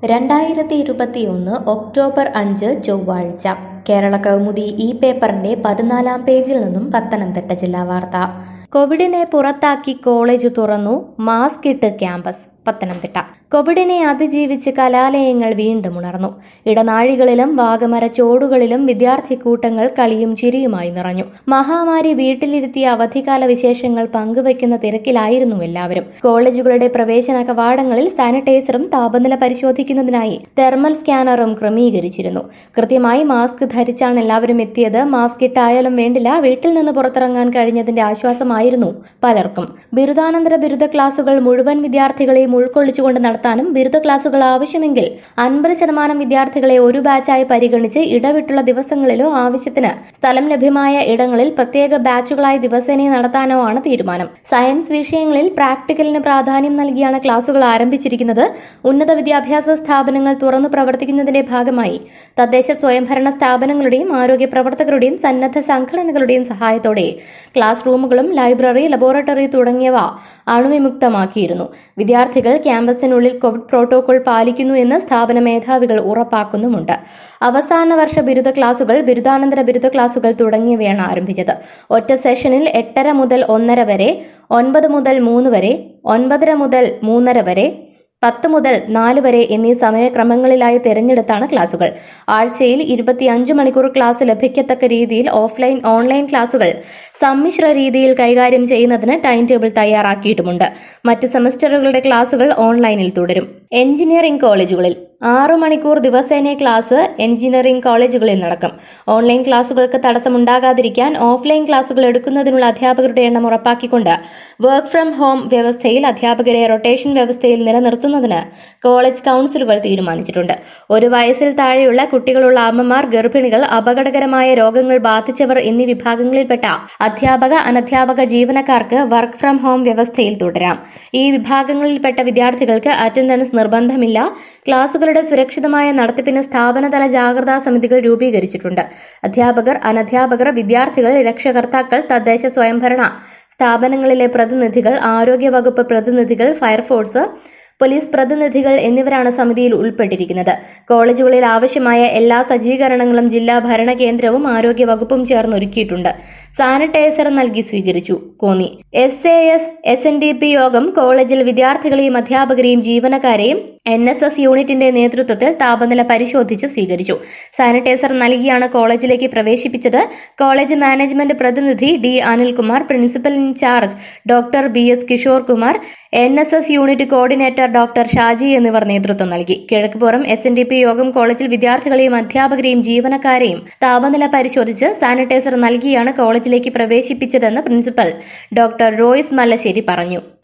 രണ്ടായിരത്തി ഇരുപത്തിയൊന്ന് ഒക്ടോബർ അഞ്ച് ചൊവ്വാഴ്ച കേരള കൗമുദി ഈ പേപ്പറിന്റെ പതിനാലാം പേജിൽ നിന്നും പത്തനംതിട്ട ജില്ലാ വാർത്ത കോവിഡിനെ പുറത്താക്കി കോളേജ് തുറന്നു മാസ്ക് ഇട്ട് ക്യാമ്പസ് പത്തനംതിട്ട കോവിഡിനെ അതിജീവിച്ച് കലാലയങ്ങൾ വീണ്ടും ഉണർന്നു ഇടനാഴികളിലും വാഗമര ചോടുകളിലും വിദ്യാർത്ഥി കൂട്ടങ്ങൾ കളിയും ചിരിയുമായി നിറഞ്ഞു മഹാമാരി വീട്ടിലിരുത്തിയ അവധിക്കാല വിശേഷങ്ങൾ പങ്കുവയ്ക്കുന്ന തിരക്കിലായിരുന്നു എല്ലാവരും കോളേജുകളുടെ പ്രവേശന കവാടങ്ങളിൽ സാനിറ്റൈസറും താപനില പരിശോധിക്കുന്നതിനായി തെർമൽ സ്കാനറും ക്രമീകരിച്ചിരുന്നു കൃത്യമായി മാസ്ക് ധരിച്ചാണ് എല്ലാവരും എത്തിയത് മാസ്ക് ഇട്ടായാലും വേണ്ടില്ല വീട്ടിൽ നിന്ന് പുറത്തിറങ്ങാൻ കഴിഞ്ഞതിന്റെ ആശ്വാസമായിരുന്നു പലർക്കും ബിരുദാനന്തര ബിരുദ ക്ലാസുകൾ മുഴുവൻ വിദ്യാർത്ഥികളെയും ഉൾക്കൊള്ളിച്ചുകൊണ്ട് നടത്താനും ബിരുദ ക്ലാസുകൾ ആവശ്യമെങ്കിൽ അൻപത് ശതമാനം വിദ്യാർത്ഥികളെ ഒരു ബാച്ചായി പരിഗണിച്ച് ഇടവിട്ടുള്ള ദിവസങ്ങളിലോ ആവശ്യത്തിന് സ്ഥലം ലഭ്യമായ ഇടങ്ങളിൽ പ്രത്യേക ബാച്ചുകളായി ദിവസേന നടത്താനോ ആണ് തീരുമാനം സയൻസ് വിഷയങ്ങളിൽ പ്രാക്ടിക്കലിന് പ്രാധാന്യം നൽകിയാണ് ക്ലാസുകൾ ആരംഭിച്ചിരിക്കുന്നത് ഉന്നത വിദ്യാഭ്യാസ സ്ഥാപനങ്ങൾ തുറന്നു പ്രവർത്തിക്കുന്നതിന്റെ ഭാഗമായി തദ്ദേശ സ്വയംഭരണ സ്ഥാപനങ്ങളുടെയും ആരോഗ്യ പ്രവർത്തകരുടെയും സന്നദ്ധ സംഘടനകളുടെയും സഹായത്തോടെ ക്ലാസ് റൂമുകളും ലൈബ്രറി ലബോറട്ടറി തുടങ്ങിയവ അണുവിമുക്തമാക്കിയിരുന്നു വിദ്യാർത്ഥികൾ ക്യാമ്പസിനുള്ളിൽ കോവിഡ് പ്രോട്ടോകോൾ പാലിക്കുന്നു എന്ന് സ്ഥാപന മേധാവികൾ ഉറപ്പാക്കുന്നുമുണ്ട് അവസാന വർഷ ബിരുദ ക്ലാസുകൾ ബിരുദാനന്തര ബിരുദ ക്ലാസുകൾ തുടങ്ങിയവയാണ് ആരംഭിച്ചത് ഒറ്റ സെഷനിൽ എട്ടര മുതൽ ഒന്നര വരെ ഒൻപത് മുതൽ മൂന്ന് വരെ ഒൻപതര മുതൽ മൂന്നര വരെ പത്ത് മുതൽ നാല് വരെ എന്നീ സമയക്രമങ്ങളിലായി തിരഞ്ഞെടുത്താണ് ക്ലാസുകൾ ആഴ്ചയിൽ ഇരുപത്തിയഞ്ച് മണിക്കൂർ ക്ലാസ് ലഭിക്കത്തക്ക രീതിയിൽ ഓഫ്ലൈൻ ഓൺലൈൻ ക്ലാസുകൾ സമ്മിശ്ര രീതിയിൽ കൈകാര്യം ചെയ്യുന്നതിന് ടൈം ടേബിൾ തയ്യാറാക്കിയിട്ടുമുണ്ട് മറ്റ് സെമസ്റ്ററുകളുടെ ക്ലാസുകൾ ഓൺലൈനിൽ തുടരും എഞ്ചിനീയറിംഗ് കോളേജുകളിൽ ആറു മണിക്കൂർ ദിവസേന ക്ലാസ് എഞ്ചിനീയറിംഗ് കോളേജുകളിൽ നടക്കും ഓൺലൈൻ ക്ലാസുകൾക്ക് തടസ്സമുണ്ടാകാതിരിക്കാൻ ഓഫ്ലൈൻ ക്ലാസുകൾ എടുക്കുന്നതിനുള്ള അധ്യാപകരുടെ എണ്ണം ഉറപ്പാക്കിക്കൊണ്ട് വർക്ക് ഫ്രം ഹോം വ്യവസ്ഥയിൽ അധ്യാപകരെ റൊട്ടേഷൻ വ്യവസ്ഥയിൽ നിലനിർത്തുന്നതിന് കോളേജ് കൌൺസിലുകൾ തീരുമാനിച്ചിട്ടുണ്ട് ഒരു വയസ്സിൽ താഴെയുള്ള കുട്ടികളുള്ള അമ്മമാർ ഗർഭിണികൾ അപകടകരമായ രോഗങ്ങൾ ബാധിച്ചവർ എന്നീ വിഭാഗങ്ങളിൽപ്പെട്ട അധ്യാപക അനധ്യാപക ജീവനക്കാർക്ക് വർക്ക് ഫ്രം ഹോം വ്യവസ്ഥയിൽ തുടരാം ഈ വിഭാഗങ്ങളിൽപ്പെട്ട വിദ്യാർത്ഥികൾക്ക് അറ്റൻഡൻസ് നിർബന്ധമില്ല ക്ലാസുകളുടെ സുരക്ഷിതമായ നടത്തിപ്പിന് സ്ഥാപനതല ജാഗ്രതാ സമിതികൾ രൂപീകരിച്ചിട്ടുണ്ട് അധ്യാപകർ അനധ്യാപകർ വിദ്യാർത്ഥികൾ രക്ഷകർത്താക്കൾ തദ്ദേശ സ്വയംഭരണ സ്ഥാപനങ്ങളിലെ പ്രതിനിധികൾ ആരോഗ്യവകുപ്പ് പ്രതിനിധികൾ ഫയർഫോഴ്സ് പോലീസ് പ്രതിനിധികൾ എന്നിവരാണ് സമിതിയിൽ ഉൾപ്പെട്ടിരിക്കുന്നത് കോളേജുകളിൽ ആവശ്യമായ എല്ലാ സജ്ജീകരണങ്ങളും ജില്ലാ ഭരണകേന്ദ്രവും ആരോഗ്യ വകുപ്പും ചേർന്ന് ഒരുക്കിയിട്ടുണ്ട് സാനിറ്റൈസർ നൽകി സ്വീകരിച്ചു Konni S A S S N D P Yogam കോളേജിൽ വിദ്യാർത്ഥികളെയും അധ്യാപകരെയും ജീവനക്കാരെയും എൻ എസ് എസ് യൂണിറ്റിന്റെ നേതൃത്വത്തിൽ താപനില പരിശോധിച്ച് സ്വീകരിച്ചു സാനിറ്റൈസർ നൽകിയാണ് കോളേജിലേക്ക് പ്രവേശിപ്പിച്ചത് കോളേജ് മാനേജ്മെന്റ് പ്രതിനിധി D Anilkumar principal in charge doctor B S Kishore Kumar N S S unit coordinator doctor Shaji എന്നിവർ നേതൃത്വം നൽകി Kizhakkupuram S N D P Yogam കോളേജിൽ വിദ്യാർത്ഥികളെയും അധ്യാപകരെയും ജീവനക്കാരെയും താപനില പരിശോധിച്ച് സാനിറ്റൈസർ നൽകിയാണ് കോളേജിലേക്ക് പ്രവേശിപ്പിച്ചതെന്ന് പ്രിൻസിപ്പൽ ഡോക്ടർ റോയ്സ് മല്ലശ്ശേരി പറഞ്ഞു